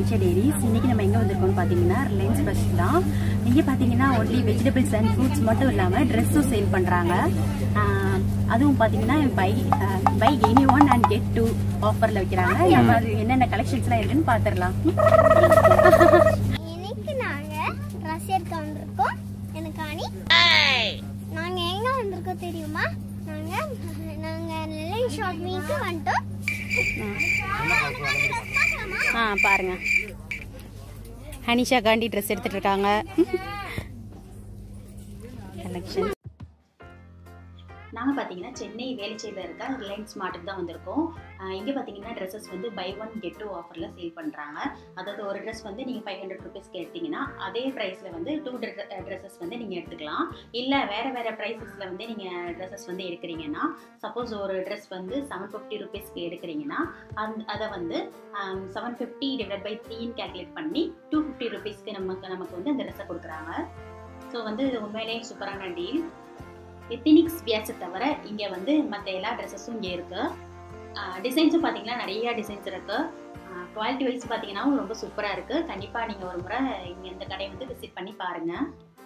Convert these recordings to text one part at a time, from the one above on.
அனிஷா டேரிஸ் இன்னைக்கு நம்ம எங்க வந்திருக்கோம்னு பாத்தீங்கன்னா ரிலையன்ஸ் ஃப்ரெஷ் தான் இங்க பாத்தீங்கன்னா ஒன்லி வெஜிடபிள்ஸ் அண்ட் ஃப்ரூட்ஸ் மட்டும் இல்லாம ட்ரெஸ்ஸும் சேல் பண்றாங்க ஆஹ் அதுவும் பாத்தீங்கன்னா buy buy any one and get two ஆஃபர்ல வைக்கிறாங்க நம்ம அது என்னென்ன கலெக்ஷன்ஸ் எல்லாம் இருக்குன்னு பாத்திரலாம் இன்னைக்கு நாங்க ட்ரெஸ் எடுக்க வந்திருக்கோம் எனக்கு அணி நாங்க எங்க வந்திருக்கோம் தெரியுமா நாங்க நாங்க ரிலையன்ஸ் ஷாப்பிங்க்கு வந்துட்டோம் பார்க்கலாமா? ஆ பாருங்க ஹனிஷா காண்டி ட்ரெஸ் எடுத்துட்டு இருக்காங்க கலெக்ஷன் நாங்கள் பார்த்தீங்கன்னா சென்னை வேலைச்சேரியில் இருக்க ரிலையன்ஸ் மார்ட்டுக்கு தான் வந்திருக்கோம் இங்கே பார்த்தீங்கன்னா ட்ரெஸ்ஸஸ் வந்து பை ஒன் கெட் டூ ஆஃபரில் சேல் பண்ணுறாங்க அதாவது ஒரு ட்ரெஸ் வந்து நீங்கள் ஃபைவ் ஹண்ட்ரட் ருபீஸ்க்கு எடுத்தீங்கன்னா அதே ப்ரைஸில் வந்து டூ ட்ரெஸ்ஸஸ் வந்து நீங்கள் எடுத்துக்கலாம் இல்லை வேறு வேறு ப்ரைஸஸில் வந்து நீங்கள் ட்ரெஸ்ஸஸ் வந்து எடுக்கிறீங்கன்னா சப்போஸ் ஒரு ட்ரெஸ் வந்து செவன் ஃபிஃப்டி ருபீஸ்க்கு எடுக்கிறீங்கன்னா அந் அதை வந்து செவன் ஃபிஃப்டி டிவைட் பை த்ரீன்னு கேல்குலேட் பண்ணி டூ ஃபிஃப்டி ருபீஸ்க்கு நமக்கு நமக்கு வந்து அந்த ட்ரெஸ்ஸை கொடுக்குறாங்க ஸோ வந்து இது உண்மையிலேயே சூப்பரான டீல் எத்தினிக்ஸ் பியாஸை தவிர இங்கே வந்து மற்ற எல்லா ட்ரெஸ்ஸஸும் இங்கே இருக்குது டிசைன்ஸும் பார்த்தீங்கன்னா நிறைய டிசைன்ஸ் இருக்குது குவாலிட்டி வைஸ் பார்த்தீங்கன்னா ரொம்ப சூப்பராக இருக்குது கண்டிப்பாக நீங்கள் ஒரு முறை இங்கே இந்த கடையை வந்து விசிட் பண்ணி பாருங்கள்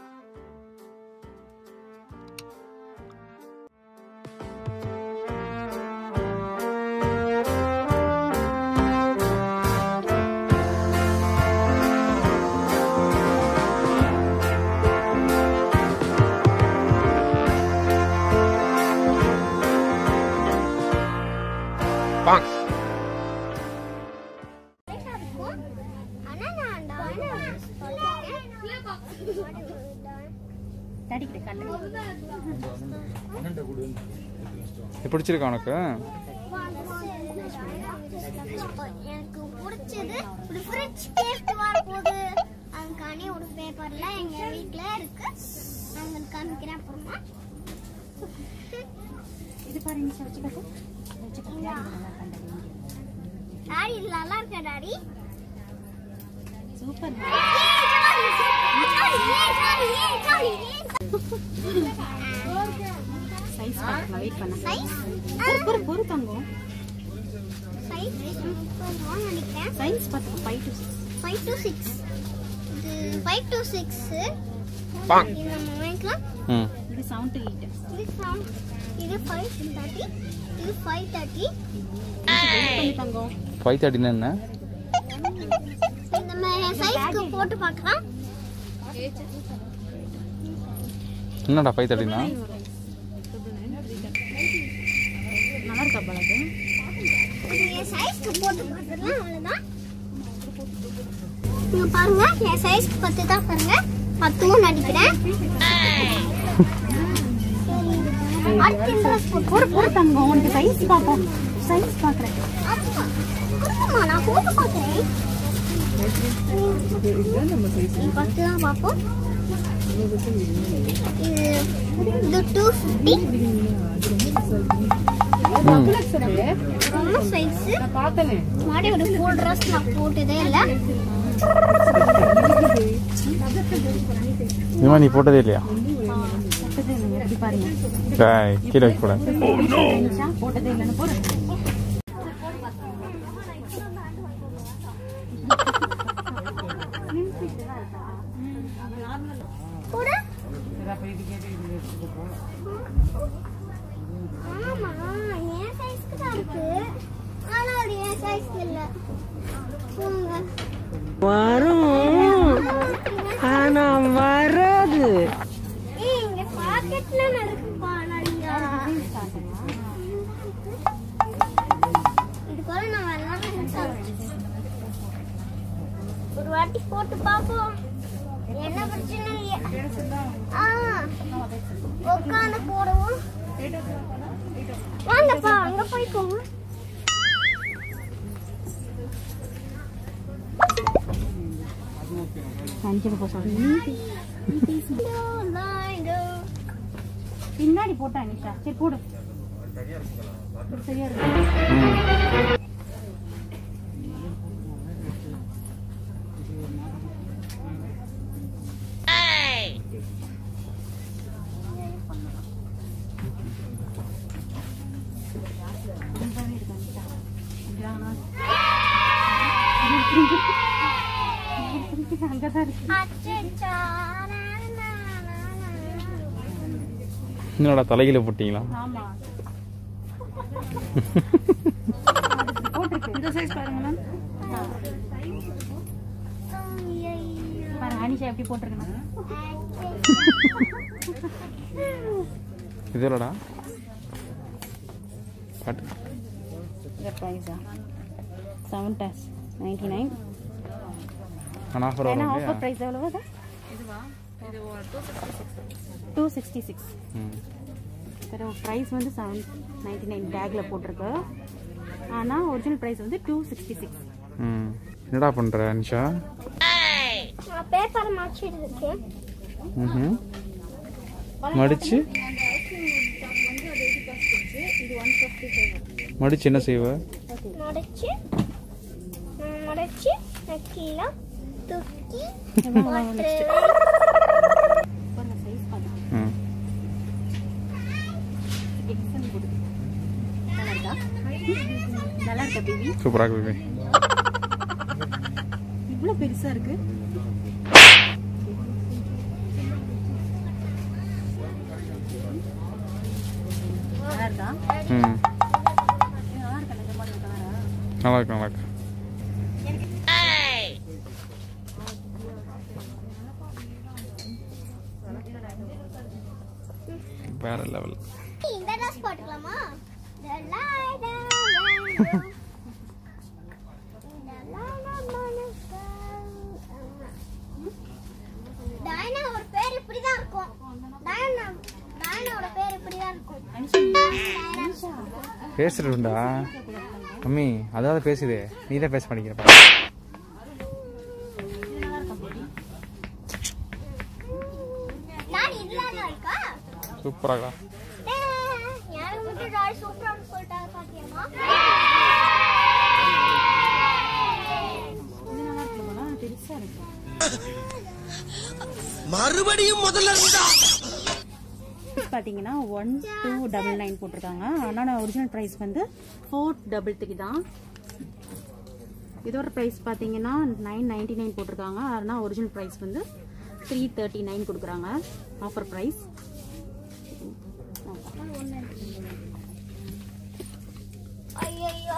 கரெக்டா இருக்கும். ஆனா நான் டான்னு சொல்லிட்டேன். தடிக்கிட்டு கண்டு பிடிச்சிருக்கா உனக்கு எனக்கு பிடிச்சது ஒரு ஃப்ரிட்ஜ் டேஸ்ட் வரப்போகுது அதுக்காண்டி ஒரு பேப்பர்ல எங்க வீட்ல இருக்கு நான் உங்களுக்கு காமிக்கிறேன் அப்புறமா இது பாரு நிஷா வச்சுக்கோ வச்சுக்கோ டாடி இது நல்லா இருக்கா டாடி சூப்பர் சைஸ் பார்க்கலாம் வெயிட் பண்ண சைஸ் பொறு பொறு பொறு தங்கம் சைஸ் நினைக்கிறேன் சைஸ் பார்த்துக்கோ five to six five to six இது ஃபைவ் டு சிக்ஸ் இது நம்ம வாங்கிக்கலாம் ம் இது செவன் டு எயிட் இது sound- இது ஃபைவ் தேர்ட்டி இது ஃபைவ் தேர்ட்டி வெயிட் பண்ணி தங்கம் ஃபைவ் தேர்ட்டினா என்ன இந்த மாதிரி சைஸ்க்கு போட்டு பார்க்கலாம் என்னடா ஃபைவ் தேர்ட்டினா நல்லா இருக்கா பழகு இது என் சைஸ்க்கு போட்டு பார்த்துக்கலாம் அவ்வளோதான் நீங்க பாருங்க என் சைஸ்க்கு பத்து தான் பாருங்க பத்துவும் நடிக்கிறேன் அடுத்து dress போட்டு பொறு பொறு தங்கம் உனக்கு சைஸ் பார்ப்போம் சைஸ் பார்க்குறேன் ஆமா. கொடுங்கம்மா, நான் போட்டு பார்க்கிறேன். நீ பத்து தான் பார்ப்போம். இது இது 250. ரொம்ப size. மாடி ஒரு full dress நான் போட்டதே இல்ல. இனிமா நீ போட்டதே இல்லையா போட்டதே இல்லை எப்படி பாருங்க டேய், கீழே வைக்கக்கூடாது நிஷா போட்டதே இல்லைன்னு போடு போடு. ஆமா, என் size-க்கு தான் இருக்கு. ஆனா அது என் size-க்கு இல்ல. போங்க. வரும் ஆனா வராது ஏய், இங்க pocket-ல நடக்குப்பா, நிறையா. இது கூட நான் வரலாம்னு நினைச்சேன். ஒரு வாட்டி போட்டு பாப்போம் என்ன பிரச்சனை இல்லையா ஆ உட்காந்து போடுவோம் வாங்கப்பா அங்க போய்க்கோங்க அஞ்சு போ சொல்லு பின்னாடி போட்டா நிஷா சரி போடு இது சரியா இருக்கு நல்லாவே இருக்கு நிஷா. அப்படியா? அச்சச்சோ. நா, நா, நா, நா. என்னடா தலையில போட்டீங்களா ஆமா இந்த சைஸ் பாருங்க மேம் ஐயையோ. பாருங்க அனிஷா எப்படி போட்டிருக்கணும் இது இல்லடா காட்டு இந்த ப்ரைஸா செவன் டேஸ் நைன்டி நைன் ஆனால் ஆஃபர் ஏன்னா வரும் ஆஃபர் இல்லையா ப்ரைஸ் எவ்வளோ டூ சிக்ஸ்டி சிக்ஸ் ம் சரி ப்ரைஸ் வந்து செவன் நைன்டி நைன் பேக்கில் போட்டிருக்கு ஆனால் ஒரிஜினல் ப்ரைஸ் வந்து டூ சிக்ஸ்டி சிக்ஸ் ம் என்னடா பண்ணுற அனிஷா நான் பேப்பர் மாச்சிட்டு இருக்கேன் ம் மடிச்சு மடிச்சு என்ன செய்வ மடிச்சு ம், மடிச்சு நான் கீழே தூக்கி பாருங்க சைஸ் பாருங்க ம் எக்ஸல் கொடுக்கு நல்லா இருக்கா நல்லா இருக்கா பேபி சூப்பராக பேபி இவ்வளோ பெருசாக இருக்கு நல்லா இருக்கா ம் நல்லா இருக்கா நிஜமா இந்த கலரா நல்லா இருக்கு நல்லா இருக்கு வேற லெவல் இந்த ட்ரெஸ் போட்டுக்கலாமா The light of the The light of the Diana ஒரு பேர் இப்படிதான் இருக்கும் டயனா டயனாவோட பேர் இப்படிதான் இருக்கும் பேசுறதுண்டா மம்மி அதாவது பேசுதே நீ தான் பேச மாட்டேங்கிறப்ப நான் இல்லாத இருக்கா சூப்பராக எனக்கு மட்டும் டாய் சூப்பராக சொல்லிட்டாங்க பாத்தியம்மா இது நல்லா இருக்கு போல பெருசா இருக்கு மறுபடியும் முதல்ல இருந்தா பார்த்தீங்கன்னா ஒன் டூ டபுள் நைன் போட்டிருக்காங்க ஆனால் ஒரிஜினல் ப்ரைஸ் வந்து ஃபோர் டபுள் த்ரீ தான் இதோட ப்ரைஸ் பார்த்தீங்கன்னா நைன் நைன்டி நைன் போட்டிருக்காங்க ஆனால் ஒரிஜினல் ப்ரைஸ் வந்து த்ரீ தேர்ட்டி நைன் கொடுக்குறாங்க ஆஃபர் ப்ரைஸ் ஐயோ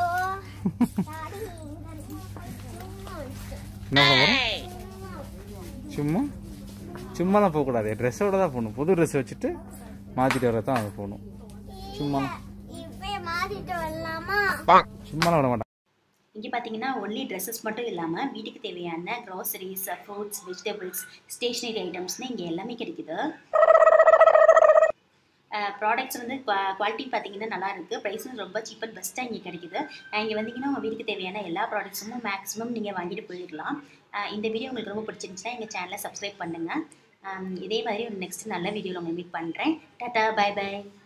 என்ன பண்ண போகிறோம் சும்மா சும்மா தான் போகக்கூடாது ட்ரெஸ்ஸோட தான் போகணும் புது ட்ரெஸ் வச்சுட்டு மாற்றிட்டு வர தான் அது போகணும் சும்மா இப்பே மாத்திட்டு வரலாமா சும்மாலாம் விட மாட்டேன் இங்கே பார்த்தீங்கன்னா ஒன்லி ட்ரெஸ்ஸஸ் மட்டும் இல்லாமல் வீட்டுக்கு தேவையான க்ராசரிஸ் ஃப்ரூட்ஸ் வெஜிடபிள்ஸ் ஸ்டேஷ்னரி ஐட்டம்ஸ்னு இங்கே எல்லாமே கிடைக்குது ப்ராடக்ட்ஸ் வந்து குவாலிட்டி பார்த்தீங்கன்னா நல்லா இருக்குது ப்ரைஸும் ரொம்ப சீப் அண்ட் பெஸ்ட்டாக இங்கே கிடைக்குது இங்கே வந்தீங்கன்னா உங்கள் வீட்டுக்கு தேவையான எல்லா ப்ராடக்ட்ஸும் மேக்ஸிமம் நீங்கள் வாங்கிட்டு போயிடலாம் அஹ் இந்த வீடியோ உங்களுக்கு ரொம்ப பிடிச்சிருந்துச்சுன்னா எங்கள் சேனலை சப்ஸ்கிரைப் பண்ணுங்கள் இதே மாதிரி ஒரு நெக்ஸ்ட் நல்ல வீடியோவில் உங்களை மீட் பண்ணுறேன் டாட்டா பை பை